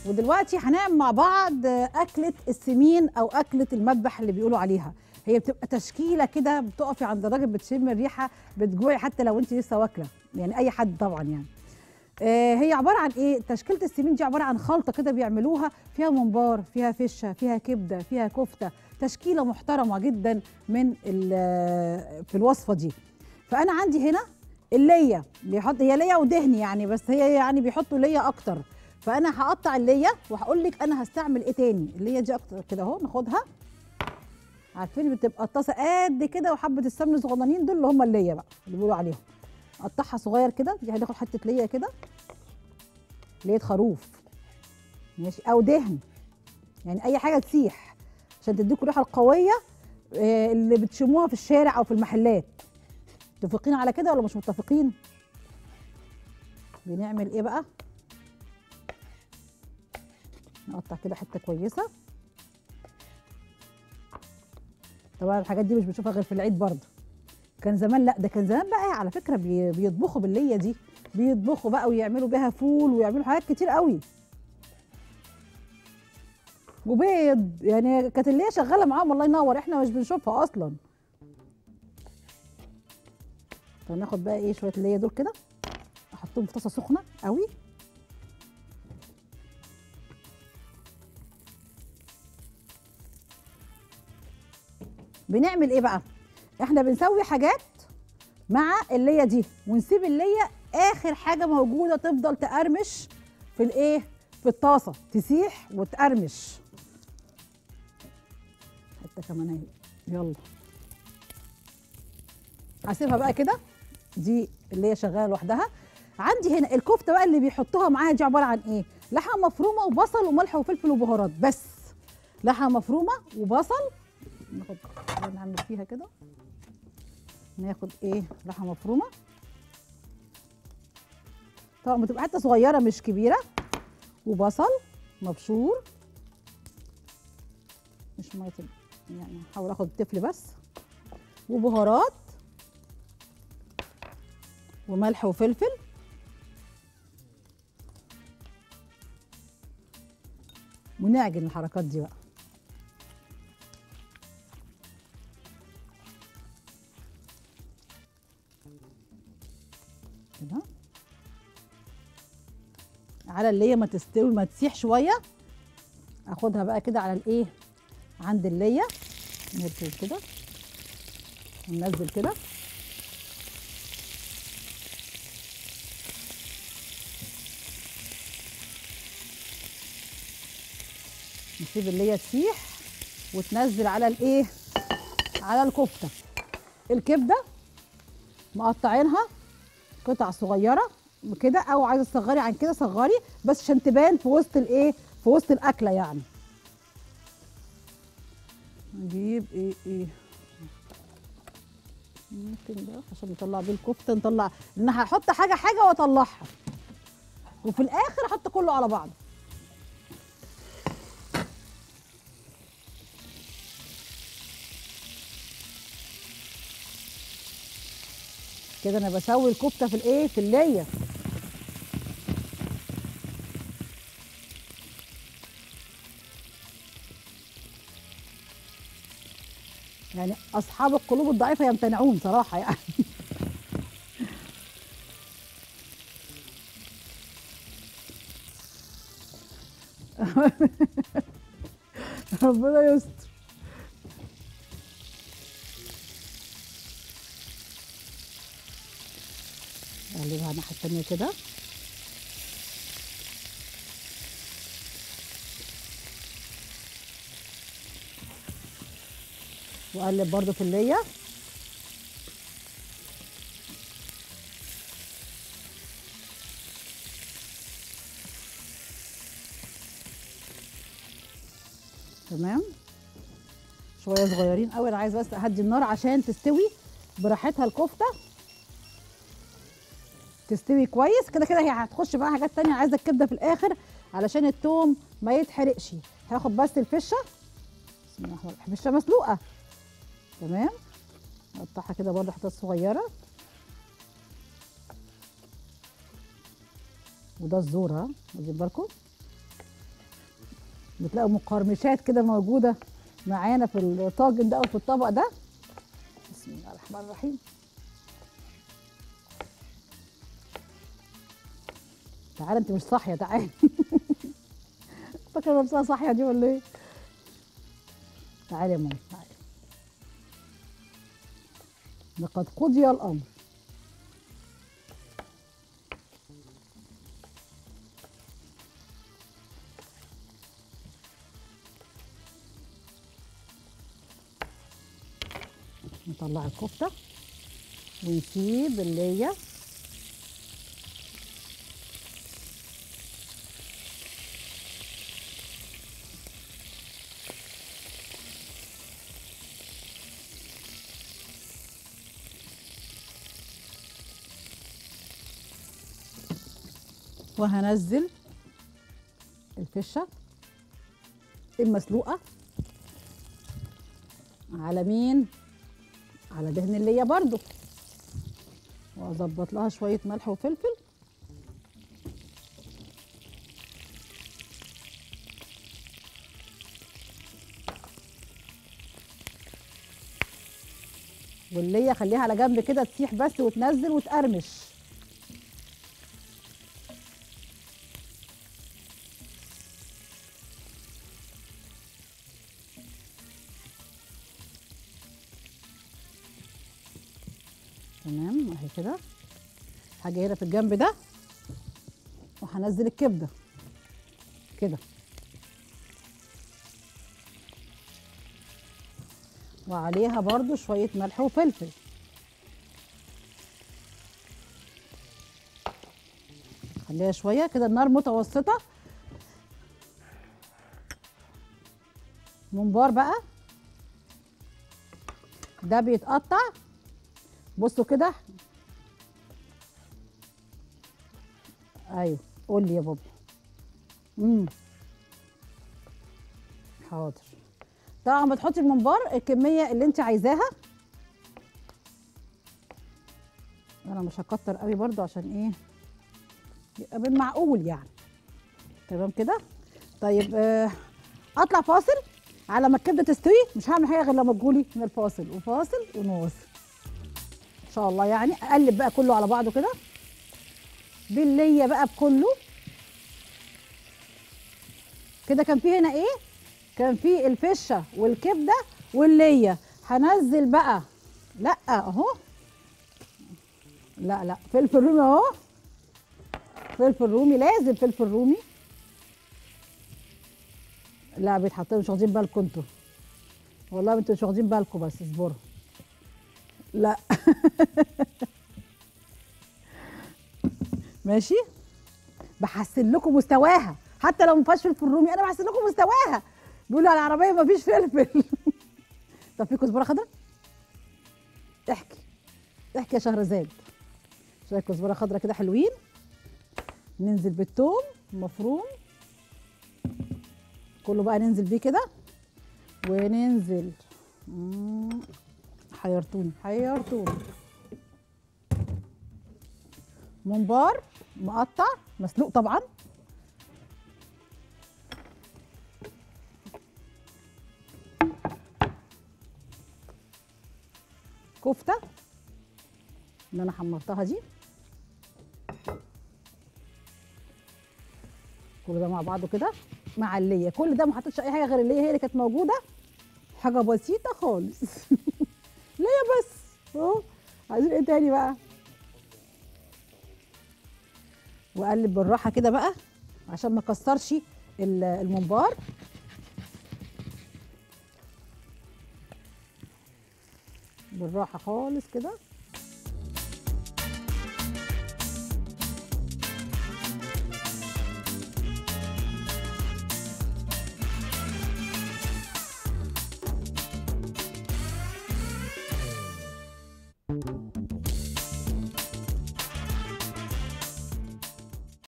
ودلوقتي هنعمل مع بعض اكله السمين او اكله المذبح اللي بيقولوا عليها هي بتبقى تشكيله كده بتقفي عند الراجل بتشم الريحه بتجوعي حتى لو انت لسه واكله يعني اي حد طبعا يعني آه هي عباره عن ايه تشكيله السمين دي عباره عن خلطه كده بيعملوها فيها ممبار فيها فشه فيها كبده فيها كفته تشكيله محترمه جدا من في الوصفه دي فانا عندي هنا الليه بيحط هي ليه ودهن يعني بس هي يعني بيحطوا ليه اكتر فانا هقطع الليه وهقول لك انا هستعمل ايه تاني الليه دي اكتر كده اهو ناخدها عارفين بتبقى الطاسه قد كده وحبه السمن صغننين دول اللي هم الليه بقى اللي بيقولوا عليهم اقطعها صغير كده دي هناخد حته ليه كده ليه خروف ماشي او دهن يعني اي حاجه تسيح عشان تديكوا الريحه القويه اللي بتشموها في الشارع او في المحلات متفقين على كده ولا مش متفقين بنعمل ايه بقى نقطع كده حته كويسه طبعا الحاجات دي مش بنشوفها غير في العيد برضه كان زمان لا ده كان زمان بقى على فكره بي بيطبخوا بالليه دي بيطبخوا بقى ويعملوا بيها فول ويعملوا حاجات كتير قوي وبيض يعني كانت اللي هي شغاله معاهم الله ينور احنا مش بنشوفها اصلا فناخد بقى ايه شويه اللي دول كده احطهم في طاسه سخنه قوي بنعمل ايه بقى احنا بنسوي حاجات مع الليه دي ونسيب الليه اخر حاجه موجوده تفضل تقرمش في الايه في الطاسه تسيح وتقرمش حته كمان اهي يلا هسيبها بقى كده دي اللي هي شغاله لوحدها عندي هنا الكفته بقى اللي بيحطوها معاها دي عباره عن ايه لحمه مفرومه وبصل وملح وفلفل وبهارات بس لحمه مفرومه وبصل ناخد نعمل فيها كده ناخد ايه لحمه مفرومه طبعا بتبقى حته صغيره مش كبيره وبصل مبشور مش ميه يعني هحاول اخد التفل بس وبهارات وملح وفلفل ونعجن الحركات دي بقى كده على اللي هي ما تستوي ما تسيح شويه اخدها بقى كده على الايه عند الليه نركز كده وننزل كده نسيب اللي تسيح وتنزل على الايه على الكفته الكبده مقطعينها قطع صغيره كده او عايزه تصغري عن كده صغري بس عشان تبان في وسط الايه في وسط الاكله يعني نجيب ايه ايه ممكن ده عشان نطلع بيه الكفته نطلع لان هحط حاجه حاجه واطلعها وفي الاخر احط كله على بعضه كده انا بسوي الكفته في الايه في الليه يعني اصحاب القلوب الضعيفه يمتنعون صراحه يعني ربنا يستر اقلبها الناحيه التانيه كده واقلب برضو في الليه تمام شويه صغيرين قوي انا عايز بس اهدي النار عشان تستوي براحتها الكفته تستوي كويس كده كده هي هتخش بقى حاجات تانية عايزه الكبده في الاخر علشان التوم ما يتحرقش هاخد بس الفشه بسم الله الرحمن الرحيم الفشه مسلوقه تمام نقطعها كده برضه حتت صغيره وده الذره واخدين بالكم بتلاقوا مقرمشات كده موجوده معانا في الطاجن ده او في الطبق ده بسم الله الرحمن الرحيم تعالى انت مش صاحيه تعالي فاكره نفسها صاحيه دي ولا ايه تعالي يا ماما تعالي لقد قضي الامر نطلع الكفته ونسيب اللي هي وهنزل الفشه المسلوقه على مين على دهن اللية برضو واظبط لها شويه ملح وفلفل واللية خليها على جنب كده تسيح بس وتنزل وتقرمش تمام اهي كده حاجه هنا في الجنب ده وهنزل الكبده كده وعليها برضو شويه ملح وفلفل خليها شويه كده النار متوسطه ممبار بقى ده بيتقطع بصوا كده ايوه قول لي يا بابا امم حاضر طبعا بتحطي الممبار الكميه اللي انت عايزاها انا مش هكتر قوي برضو عشان ايه يبقى بالمعقول يعني تمام كده طيب آه اطلع فاصل على ما الكبده تستوي مش هعمل حاجه غير لما تقولي من الفاصل وفاصل ونواصل ان شاء الله يعني اقلب بقى كله على بعضه كده بالليه بقى بكله كده كان في هنا ايه كان في الفشه والكبده والليه هنزل بقى لا اهو لا لا فلفل رومي اهو فلفل رومي لازم فلفل رومي لا بيتحط مش واخدين بالكم انتوا والله انتوا مش واخدين بالكم بس اصبروا لا ماشي بحسن لكم مستواها حتى لو ما فيهاش فلفل رومي انا بحسن لكم مستواها بيقولوا على العربيه ما فيش فلفل طب في كزبره خضراء احكي احكي يا شهرزاد شويه كزبره خضراء كده حلوين ننزل بالثوم مفروم كله بقى ننزل بيه كده وننزل مم. حيرتوني حيرتوني ممبار مقطع مسلوق طبعا كفته اللي انا حمرتها دي كل ده مع بعضه كده مع الليه كل ده ما حطيتش اي حاجه غير الليه هي اللي كانت موجوده حاجه بسيطه خالص ليه بس اهو عايزين ايه تاني بقى واقلب بالراحه كده بقى عشان ما اكسرش الممبار بالراحه خالص كده